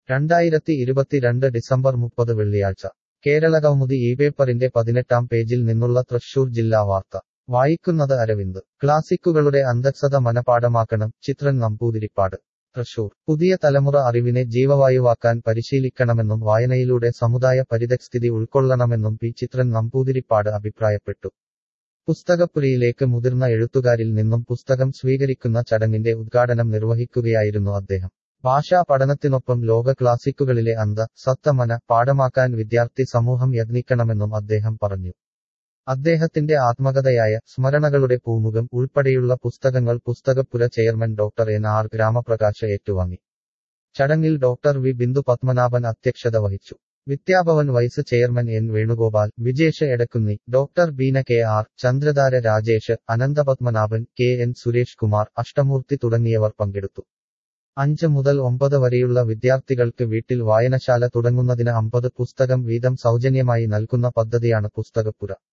രണ്ടായിരത്തി ഇരുപത്തിരണ്ട് ഡിസംബർ മുപ്പത് വെള്ളിയാഴ്ച കേരളകൗമുദി ഈ പേപ്പറിന്റെ പതിനെട്ടാം പേജിൽ നിന്നുള്ള തൃശൂർ ജില്ലാ വാർത്ത വായിക്കുന്നത് അരവിന്ദ് ക്ലാസിക്കുകളുടെ അന്തസ്സത മനപാഠമാക്കണം ചിത്രൻ നമ്പൂതിരിപ്പാട് തൃശൂർ പുതിയ തലമുറ അറിവിനെ ജീവവായുവാക്കാൻ പരിശീലിക്കണമെന്നും വായനയിലൂടെ സമുദായ പരിതസ്ഥിതി ഉൾക്കൊള്ളണമെന്നും പി ചിത്രൻ നമ്പൂതിരിപ്പാട് അഭിപ്രായപ്പെട്ടു പുസ്തകപ്പുരയിലേക്ക് മുതിർന്ന എഴുത്തുകാരിൽ നിന്നും പുസ്തകം സ്വീകരിക്കുന്ന ചടങ്ങിന്റെ ഉദ്ഘാടനം നിർവഹിക്കുകയായിരുന്നു അദ്ദേഹം ഭാഷാ പഠനത്തിനൊപ്പം ലോക ക്ലാസിക്കുകളിലെ അന്ത സത്തമന പാഠമാക്കാൻ വിദ്യാർത്ഥി സമൂഹം യത്നിക്കണമെന്നും അദ്ദേഹം പറഞ്ഞു അദ്ദേഹത്തിന്റെ ആത്മകഥയായ സ്മരണകളുടെ പൂമുഖം ഉൾപ്പെടെയുള്ള പുസ്തകങ്ങൾ Pusthakappura chairman doctor N R Gramaprakash ഏറ്റുവാങ്ങി ചടങ്ങിൽ ഡോക്ടർ വി ബിന്ദു പത്മനാഭൻ അധ്യക്ഷത വഹിച്ചു Vidyabhavan vice chairman N Venugopal Vijesh Edakkunni doctor Beena K R Chandradhara Rajesh Ananthapadmanabhan K N Suresh Kumar Ashtamoorthy തുടങ്ങിയവർ പങ്കെടുത്തു അഞ്ച് മുതൽ ഒമ്പത് വരെയുള്ള വിദ്യാർത്ഥികൾക്ക് വീട്ടിൽ വായനശാല തുടങ്ങുന്നതിന് അമ്പത് പുസ്തകം വീതം സൗജന്യമായി നൽകുന്ന പദ്ധതിയാണ് പുസ്തകപ്പുര